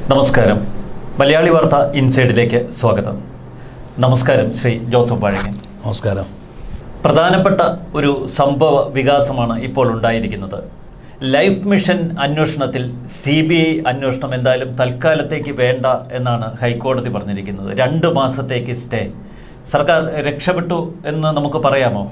നമസ്കാരം മലയാളി വാർത്ത ഇൻസൈഡിലേക്ക് സ്വാഗതം നമസ്കാരം ശ്രീ ജോസഫ് വാഴങ്ങൻ നമസ്കാരം പ്രധാനപ്പെട്ട ഒരു സംഭവ വികാസമാണ് ഇപ്പോൾ ഉണ്ടായിരിക്കുന്നത് ലൈഫ് മിഷൻ അന്വേഷണത്തിൽ സി ബി ഐ അന്വേഷണം എന്തായാലും തൽക്കാലത്തേക്ക് വേണ്ട എന്നാണ് ഹൈക്കോടതി പറഞ്ഞിരിക്കുന്നത് രണ്ട് മാസത്തേക്ക് സ്റ്റേ സർക്കാർ രക്ഷപ്പെട്ടു എന്ന് നമുക്ക് പറയാമോ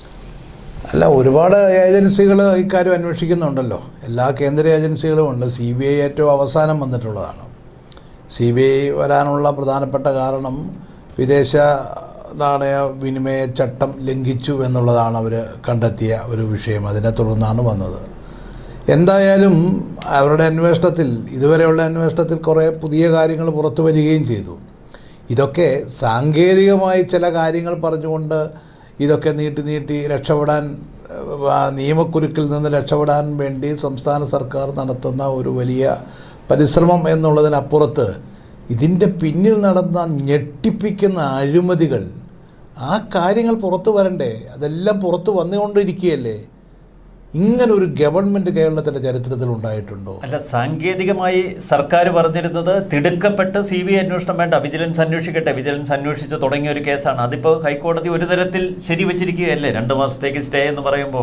അല്ല ഒരുപാട് ഏജൻസികൾ ഇക്കാര്യം അന്വേഷിക്കുന്നുണ്ടല്ലോ എല്ലാ കേന്ദ്ര ഏജൻസികളും ഉണ്ട് സി ബി ഐ ഏറ്റവും അവസാനം വന്നിട്ടുള്ളതാണ് സി ബി ഐ വരാനുള്ള പ്രധാനപ്പെട്ട കാരണം വിദേശ നാണയ വിനിമയ ചട്ടം ലംഘിച്ചു എന്നുള്ളതാണ് അവർ കണ്ടെത്തിയ ഒരു വിഷയം അതിനെ തുടർന്നാണ് വന്നത് എന്തായാലും അവരുടെ അന്വേഷണത്തിൽ ഇതുവരെയുള്ള അന്വേഷണത്തിൽ കുറേ പുതിയ കാര്യങ്ങൾ പുറത്തു വരികയും ചെയ്തു ഇതൊക്കെ സാങ്കേതികമായി ചില കാര്യങ്ങൾ പറഞ്ഞുകൊണ്ട് ഇതൊക്കെ നീട്ടി നീട്ടി രക്ഷപ്പെടാൻ ഏഹ്, ആ നിയമക്കുരുക്കിൽ നിന്ന് രക്ഷപ്പെടാൻ വേണ്ടി സംസ്ഥാന സർക്കാർ നടത്തുന്ന ഒരു വലിയ പരിശ്രമം എന്നുള്ളതിനപ്പുറത്ത് ഇതിൻ്റെ പിന്നിൽ നടന്ന ഞെട്ടിപ്പിക്കുന്ന അഴിമതികൾ ആ കാര്യങ്ങൾ പുറത്തു വരണ്ടേ അതെല്ലാം പുറത്തു വന്നുകൊണ്ടിരിക്കുകയല്ലേ ഇങ്ങനെ ഒരു ഗവൺമെൻറ് കേരളത്തിൻ്റെ ചരിത്രത്തിൽ ഉണ്ടായിട്ടുണ്ടോ അല്ല സാങ്കേതികമായി സർക്കാർ പറഞ്ഞിരുന്നത് തിടുക്കപ്പെട്ട് സി ബി ഐ അന്വേഷണം വേണ്ട വിജിലൻസ് അന്വേഷിക്കട്ടെ വിജിലൻസ് അന്വേഷിച്ച് തുടങ്ങിയ ഒരു കേസാണ് അതിപ്പോൾ ഹൈക്കോടതി ഒരു തരത്തിൽ ശരിവച്ചിരിക്കുകയല്ലേ രണ്ട് മാസത്തേക്ക് സ്റ്റേ എന്ന് പറയുമ്പോൾ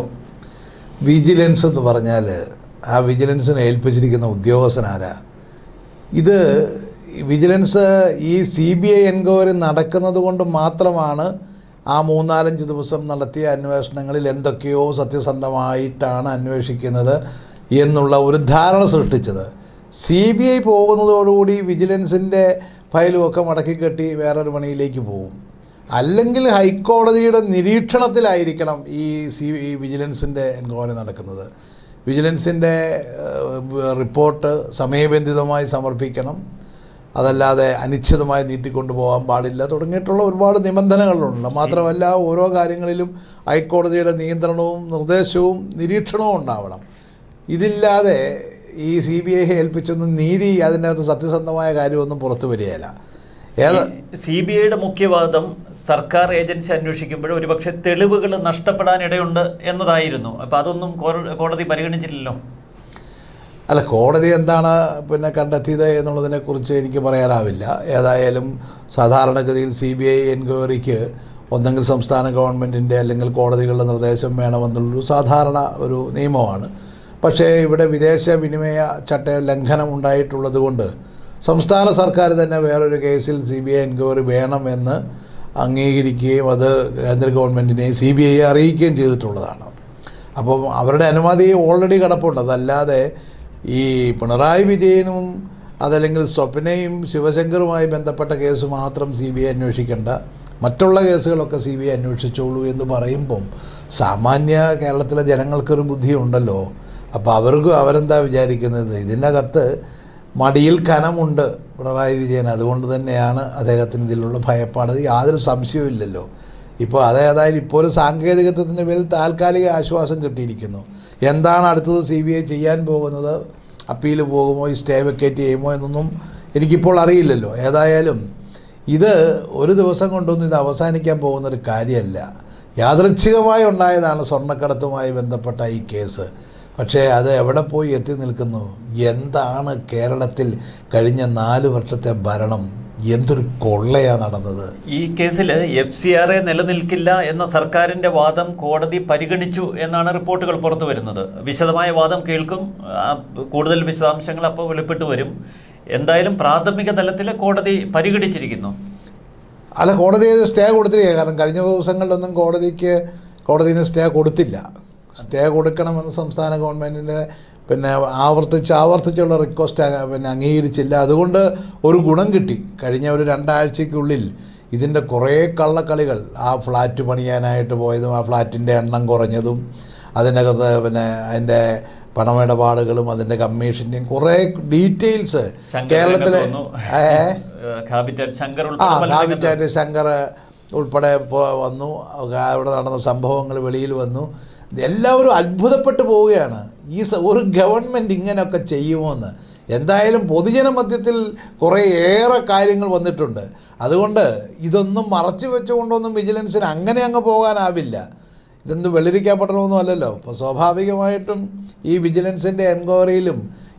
വിജിലൻസ് എന്ന് പറഞ്ഞാൽ ആ വിജിലൻസിനെ ഏൽപ്പിച്ചിരിക്കുന്ന ഉദ്യോഗസ്ഥനാരാ ഇത് വിജിലൻസ് ഈ സി ബി ഐ എൻക്വയറി നടക്കുന്നത് കൊണ്ട് മാത്രമാണ് ആ മൂന്നാലഞ്ച് ദിവസം നടത്തിയ അന്വേഷണങ്ങളിൽ എന്തൊക്കെയോ സത്യസന്ധമായിട്ടാണ് അന്വേഷിക്കുന്നത് എന്നുള്ള ഒരു ധാരണ സൃഷ്ടിച്ചത് സി ബി ഐ പോകുന്നതോടുകൂടി വിജിലൻസിൻ്റെ ഫയലുമൊക്കെ മടക്കി കെട്ടി വേറൊരു പണിയിലേക്ക് പോകും അല്ലെങ്കിൽ ഹൈക്കോടതിയുടെ നിരീക്ഷണത്തിലായിരിക്കണം ഈ സി ഈ വിജിലൻസിൻ്റെ എൻക്വയറി നടക്കുന്നത് വിജിലൻസിൻ്റെ ഏഹ്, റിപ്പോർട്ട് സമയബന്ധിതമായി സമർപ്പിക്കണം അതല്ലാതെ അനിശ്ചിതമായി നീട്ടിക്കൊണ്ടു പോകാൻ പാടില്ല തുടങ്ങിയിട്ടുള്ള ഒരുപാട് നിബന്ധനകളുണ്ട് മാത്രമല്ല ഓരോ കാര്യങ്ങളിലും ഹൈക്കോടതിയുടെ നിയന്ത്രണവും നിർദ്ദേശവും നിരീക്ഷണവും ഉണ്ടാവണം ഇതില്ലാതെ ഈ സി ബി ഐ ഏൽപ്പിച്ചൊന്നും നീതി അതിൻ്റെ അകത്ത് സത്യസന്ധമായ കാര്യമൊന്നും പുറത്തു വരികയില്ല ഏത് സി ബി ഐയുടെ മുഖ്യവാദം സർക്കാർ ഏജൻസി അന്വേഷിക്കുമ്പോൾ ഒരുപക്ഷെ തെളിവുകൾ നഷ്ടപ്പെടാൻ ഇടയുണ്ട് എന്നതായിരുന്നു അപ്പം അതൊന്നും കോര- കോടതി പരിഗണിച്ചില്ലല്ലോ അല്ല കോടതി എന്താണ് പിന്നെ കണ്ടെത്തിയത് എന്നുള്ളതിനെക്കുറിച്ച് എനിക്ക് പറയാനാവില്ല ഏതായാലും സാധാരണഗതിയിൽ സി ബി ഐ എൻക്വയറിക്ക് ഒന്നെങ്കിൽ സംസ്ഥാന ഗവൺമെൻറ്റിൻ്റെ അല്ലെങ്കിൽ കോടതികളുടെ നിർദ്ദേശം വേണമെന്നുള്ളൊരു സാധാരണ ഒരു നിയമമാണ് പക്ഷേ ഇവിടെ വിദേശ വിനിമയ ചട്ട ലംഘനം ഉണ്ടായിട്ടുള്ളത് കൊണ്ട് സംസ്ഥാന സർക്കാർ തന്നെ വേറൊരു കേസിൽ സി ബി ഐ എൻക്വയറി വേണമെന്ന് അംഗീകരിക്കുകയും അത് കേന്ദ്ര ഗവൺമെൻറ്റിനെയും സി ബി ഐയെ അറിയിക്കുകയും ചെയ്തിട്ടുള്ളതാണ് അപ്പം അവരുടെ അനുമതി ഓൾറെഡി കിടപ്പുണ്ട് അതല്ലാതെ ഈ പിണറായി വിജയനും അതല്ലെങ്കിൽ സ്വപ്നയും ശിവശങ്കറുമായി ബന്ധപ്പെട്ട കേസ് മാത്രം സി ബി ഐ അന്വേഷിക്കേണ്ട മറ്റുള്ള കേസുകളൊക്കെ സി ബി ഐ അന്വേഷിച്ചോളൂ എന്ന് പറയുമ്പം സാമാന്യ കേരളത്തിലെ ജനങ്ങൾക്കൊരു ബുദ്ധിയുണ്ടല്ലോ അപ്പോൾ അവർക്ക് അവരെന്താ വിചാരിക്കുന്നത് ഇതിനകത്ത് മടിയിൽ കനമുണ്ട് പിണറായി വിജയൻ അതുകൊണ്ട് തന്നെയാണ് അദ്ദേഹത്തിന് ഇതിലുള്ള ഭയപ്പാട് യാതൊരു സംശയവും ഇല്ലല്ലോ ഇപ്പോൾ അതേതായാലും ഇപ്പോൾ ഒരു സാങ്കേതികത്വത്തിൻ്റെ പേരിൽ താൽക്കാലിക ആശ്വാസം കിട്ടിയിരിക്കുന്നു എന്താണ് അടുത്തത് സി ബി ഐ ചെയ്യാൻ പോകുന്നത് അപ്പീൽ പോകുമോ ഈ സ്റ്റേ വെക്കേറ്റ് ചെയ്യുമോ എന്നൊന്നും എനിക്കിപ്പോൾ അറിയില്ലല്ലോ ഏതായാലും ഇത് ഒരു ദിവസം കൊണ്ടൊന്നും ഇത് അവസാനിക്കാൻ പോകുന്നൊരു കാര്യമല്ല യാദൃച്ഛികമായി ഉണ്ടായതാണ് സ്വർണ്ണക്കടത്തുമായി ബന്ധപ്പെട്ട ഈ കേസ് പക്ഷേ അത് എവിടെ പോയി എത്തി നിൽക്കുന്നു എന്താണ് കേരളത്തിൽ കഴിഞ്ഞ നാല് വർഷത്തെ ഭരണം എന്തൊരു കൊള്ളയാണ് നടന്നത് ഈ കേസിൽ എഫ് സി ആർ എ നിലനിൽക്കില്ല എന്ന സർക്കാരിന്റെ വാദം കോടതി പരിഗണിച്ചു എന്നാണ് റിപ്പോർട്ടുകൾ പുറത്തു വരുന്നത് വിശദമായ വാദം കേൾക്കും ആ, കൂടുതൽ വിശദാംശങ്ങൾ അപ്പോൾ വെളിപ്പെട്ട് വരും എന്തായാലും പ്രാഥമിക തലത്തിൽ കോടതി പരിഗണിച്ചിരിക്കുന്നു അല്ല കോടതി സ്റ്റേ കൊടുത്തില്ല കാരണം കഴിഞ്ഞ ദിവസങ്ങളിലൊന്നും കോടതിക്ക് കോടതിന് സ്റ്റേ കൊടുത്തില്ല സ്റ്റേ കൊടുക്കണമെന്ന് സംസ്ഥാന ഗവൺമെൻറ്റിൻ്റെ പിന്നെ ആവർത്തിച്ച് ആവർത്തിച്ചുള്ള റിക്വസ്റ്റ് പിന്നെ അംഗീകരിച്ചില്ല അതുകൊണ്ട് ഒരു ഗുണം കിട്ടി കഴിഞ്ഞ ഒരു രണ്ടാഴ്ചയ്ക്കുള്ളിൽ ഇതിൻ്റെ കുറേ കള്ളക്കളികൾ ആ ഫ്ലാറ്റ് പണിയാനായിട്ട് പോയതും ആ ഫ്ലാറ്റിൻ്റെ എണ്ണം കുറഞ്ഞതും അതിനകത്ത് പിന്നെ അതിൻ്റെ പണമിടപാടുകളും അതിൻ്റെ കമ്മീഷൻ്റെയും കുറേ ഡീറ്റെയിൽസ് ശങ്കർ കേരളത്തിലെ രംഗത്ത് വന്നു. ഏ ഏഹ് ഹാബിറ്റാറ്റ് ശങ്കർ ആ ഉൾപ്പെടെ പല രംഗത്തും. ഹാബിറ്റാറ്റ് ശങ്കർ ഉൾപ്പെടെ പോ- വന്നു അവിടെ നടന്ന സംഭവങ്ങൾ വെളിയിൽ വന്നു എല്ലാവരും അത്ഭുതപ്പെട്ടു പോവുകയാണ് ഈ സ- ഒരു ഗവൺമെൻറ് ഇങ്ങനെയൊക്കെ ചെയ്യുമോ എന്ന് എന്തായാലും പൊതുജന മധ്യത്തിൽ കുറേ ഏറെ കാര്യങ്ങൾ വന്നിട്ടുണ്ട് അതുകൊണ്ട് ഇതൊന്നും മറച്ചു വെച്ചുകൊണ്ടൊന്നും വിജിലൻസിന് അങ്ങനെ അങ്ങ് പോകാനാവില്ല ഇതൊന്നും വെള്ളരിക്കാപ്പട്ടണമൊന്നും അല്ലല്ലോ അപ്പോൾ സ്വാഭാവികമായിട്ടും ഈ വിജിലൻസിൻ്റെ എൻക്വയറിയിലും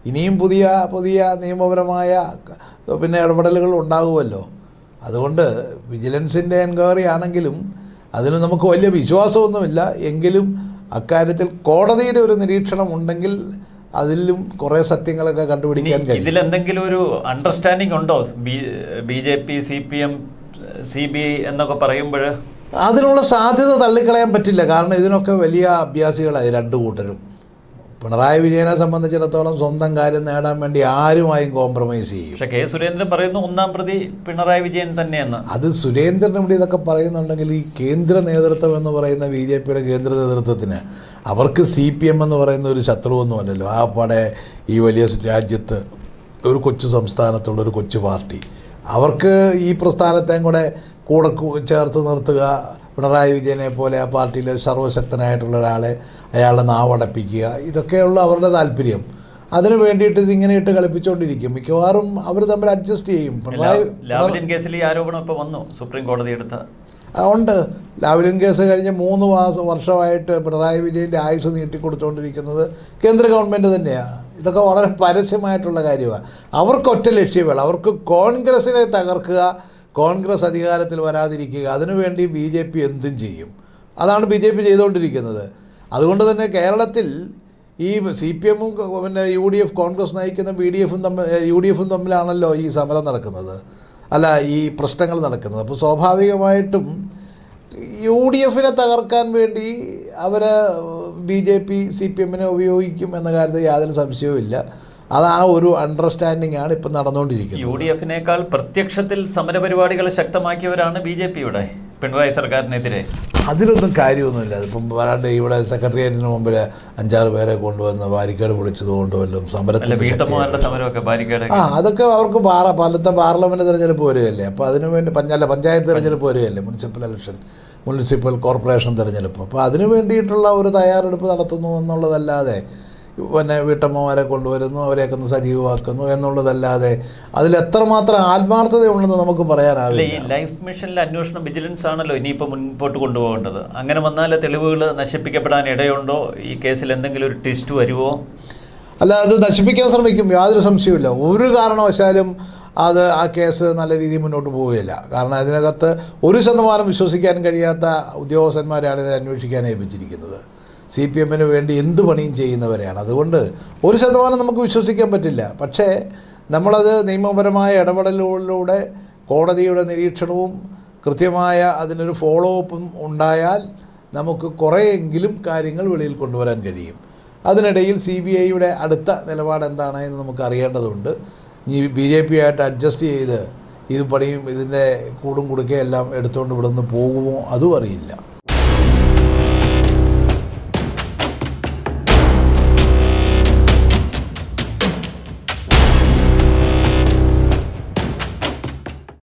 ഇനിയും പുതിയ പുതിയ നിയമപരമായ ക- പിന്നെ ഇടപെടലുകൾ ഉണ്ടാകുമല്ലോ അതുകൊണ്ട് വിജിലൻസിൻ്റെ എൻക്വയറി ആണെങ്കിലും അതിന് നമുക്ക് വലിയ വിശ്വാസമൊന്നുമില്ല എങ്കിലും അക്കാര്യത്തിൽ കോടതിയുടെ ഒരു നിരീക്ഷണം ഉണ്ടെങ്കിൽ അതിലും കുറേ സത്യങ്ങളൊക്കെ കണ്ടുപിടിക്കാൻ കഴിയും ഇതിലെന്തെങ്കിലും ഒരു അണ്ടർസ്റ്റാൻഡിംഗ് ഉണ്ടോ B B J P C P M C B I എന്നൊക്കെ പറയുമ്പോൾ അതിനുള്ള സാധ്യത തള്ളിക്കളയാൻ പറ്റില്ല കാരണം ഇതിനൊക്കെ വലിയ അഭ്യാസികളായി രണ്ടു കൂട്ടരും പിണറായി വിജയനെ സംബന്ധിച്ചിടത്തോളം സ്വന്തം കാര്യം നേടാൻ വേണ്ടി ആരുമായും കോംപ്രമൈസ് ചെയ്യും പക്ഷെ കെ സുരേന്ദ്രൻ പറയുന്നു ഒന്നാം പ്രതി പിണറായി വിജയൻ തന്നെയെന്ന് അത് സുരേന്ദ്രൻ ഇവിടെ ഇതൊക്കെ പറയുന്നുണ്ടെങ്കിൽ ഈ കേന്ദ്ര നേതൃത്വം എന്ന് പറയുന്ന ബി ജെ പിയുടെ കേന്ദ്ര നേതൃത്വത്തിന് അവർക്ക് സി പി എം എന്ന് പറയുന്ന ഒരു ശത്രുവൊന്നുമല്ലല്ലോ ആ പടെ ഈ വലിയ രാജ്യത്ത് ഒരു കൊച്ചു സംസ്ഥാനത്തുള്ള ഒരു കൊച്ചു പാർട്ടി അവർക്ക് ഈ പ്രസ്ഥാനത്തെയും കൂടെ കൂടെ കൂ- ചേർത്ത് നിർത്തുക പിണറായി വിജയനെ പോലെ ആ പാർട്ടിയിലെ സർവ്വശക്തനായിട്ടുള്ള ഒരാളെ അയാളുടെ നാവടപ്പിക്കുക ഇതൊക്കെയുള്ള അവരുടെ താല്പര്യം അതിന് വേണ്ടിയിട്ട് ഇതിങ്ങനെ ഇട്ട് കളിപ്പിച്ചുകൊണ്ടിരിക്കും മിക്കവാറും അവർ തമ്മിൽ അഡ്ജസ്റ്റ് ചെയ്യും പിണറായി ലാവ്ലിൻ കേസിൽ ഈ ആരോപണം ഇപ്പോൾ വന്നു സുപ്രീം കോടതി എടുത്ത ആ, ഉണ്ട് ലാവ്ലിൻ കേസ് കഴിഞ്ഞ് മൂന്ന് മാസം വർഷമായിട്ട് പിണറായി വിജയൻ്റെ ആയുസ് നീട്ടിക്കൊടുത്തുകൊണ്ടിരിക്കുന്നത് കേന്ദ്ര ഗവൺമെൻറ് തന്നെയാണ് ഇതൊക്കെ വളരെ പരസ്യമായിട്ടുള്ള കാര്യമാണ് അവർക്ക് ഒറ്റ ലക്ഷ്യമേ അവർക്ക് കോൺഗ്രസിനെ തകർക്കുക കോൺഗ്രസ് അധികാരത്തിൽ വരാതിരിക്കുക അതിനുവേണ്ടി ബി ജെ പി എന്തും ചെയ്യും അതാണ് ബി ജെ പി ചെയ്തുകൊണ്ടിരിക്കുന്നത് അതുകൊണ്ട് തന്നെ കേരളത്തിൽ ഈ സി പി എമ്മും പിന്നെ യു ഡി എഫ് കോൺഗ്രസ് നയിക്കുന്ന ബി ഡി എഫും തമ്മിൽ യു ഡി എഫും തമ്മിലാണല്ലോ ഈ സമരം നടക്കുന്നത് അല്ല ഈ പ്രശ്നങ്ങൾ നടക്കുന്നത് അപ്പോൾ സ്വാഭാവികമായിട്ടും യു ഡി എഫിനെ തകർക്കാൻ വേണ്ടി അവർ B J P C P എമ്മിനെ ഉപയോഗിക്കും എന്ന കാര്യത്തിൽ യാതൊരു സംശയവും ഇല്ല അത് ആ ഒരു അണ്ടർസ്റ്റാൻഡിംഗ് ആണ് ഇപ്പം നടന്നുകൊണ്ടിരിക്കുന്നത് യു ഡി എഫിനേക്കാൾ പ്രത്യക്ഷത്തിൽ സമരപരിപാടികൾ ശക്തമാക്കിയവരാണ് ബി ജെ പിയുടെ പിണറായി സർക്കാരിനെതിരെ അതിലൊന്നും കാര്യമൊന്നുമില്ല അതിപ്പം വരാണ്ട് ഇവിടെ സെക്രട്ടേറിയറ്റിന് മുമ്പിൽ അഞ്ചാറ് പേരെ കൊണ്ടുവന്ന് ബാരിക്കേഡ് പൊളിച്ചത് കൊണ്ടുവല്ലും അല്ല സമരത്തിൽ വീട്ടമ്മമാരുടെ സമരമൊക്കെ ബാരിക്കേഡ് ആ അതൊക്കെ അവർക്ക് പാറ പലത്തെ പാർലമെൻറ്റ് തിരഞ്ഞെടുപ്പ് വരികയല്ലേ അപ്പോൾ അതിനു വേണ്ടി പഞ്ചായത്ത് പഞ്ചായത്ത് തിരഞ്ഞെടുപ്പ് വരികയല്ലേ മുനിസിപ്പൽ ഇലക്ഷൻ മുനിസിപ്പൽ കോർപ്പറേഷൻ തിരഞ്ഞെടുപ്പ് അപ്പോൾ അതിന് വേണ്ടിയിട്ടുള്ള ഒരു തയ്യാറെടുപ്പ് നടത്തുന്നു എന്നുള്ളതല്ലാതെ പിന്നെ വീട്ടമ്മമാരെ കൊണ്ടുവരുന്നു അവരെയൊക്കെ ഒന്ന് സജീവമാക്കുന്നു എന്നുള്ളതല്ലാതെ അതിൽ എത്രമാത്രം ആത്മാർത്ഥതയുണ്ടെന്ന് നമുക്ക് അല്ല പറയാനാവില്ല ഈ ലൈഫ് മിഷനിലെ അന്വേഷണം വിജിലൻസ് ആണല്ലോ ഇനിയിപ്പോൾ മുൻപോട്ട് കൊണ്ടുപോകേണ്ടത് അങ്ങനെ വന്നാൽ തെളിവുകൾ നശിപ്പിക്കപ്പെടാൻ ഇടയുണ്ടോ ഈ കേസിൽ എന്തെങ്കിലും ഒരു ട്വിസ്റ്റ് വരുമോ അല്ല അത് നശിപ്പിക്കാൻ ശ്രമിക്കും യാതൊരു സംശയവുമില്ല ഒരു കാരണവശാലും അത് ആ കേസ് നല്ല രീതിയിൽ മുന്നോട്ട് പോവുകയില്ല കാരണം അതിനകത്ത് ഒരു ശതമാനം വിശ്വസിക്കാൻ കഴിയാത്ത ഉദ്യോഗസ്ഥന്മാരെയാണ് ഇത് അന്വേഷിക്കാൻ ഏൽപ്പിച്ചിരിക്കുന്നത് സി പി എമ്മിന് വേണ്ടി എന്ത് പണിയും ചെയ്യുന്നവരെയാണ് അതുകൊണ്ട് ഒരു ശതമാനം നമുക്ക് വിശ്വസിക്കാൻ പറ്റില്ല പക്ഷേ നമ്മളത് നിയമപരമായ ഇടപെടലുകളിലൂടെ കോടതിയുടെ നിരീക്ഷണവും കൃത്യമായ അതിനൊരു ഫോളോ അപ്പും ഉണ്ടായാൽ നമുക്ക് കുറേയെങ്കിലും കാര്യങ്ങൾ വെളിയിൽ കൊണ്ടുവരാൻ കഴിയും അതിനിടയിൽ സി ബി ഐയുടെ അടുത്ത നിലപാട് എന്താണ് എന്ന് നമുക്ക് അറിയേണ്ടതുണ്ട് ഇനി ബി ജെ പി ആയിട്ട് അഡ്ജസ്റ്റ് ചെയ്ത് ഇത് പണിയും ഇതിൻ്റെ കൂടും കുടുക്കയെല്ലാം എടുത്തുകൊണ്ട് ഇവിടെ നിന്ന് പോകുമോ അതും അറിയില്ല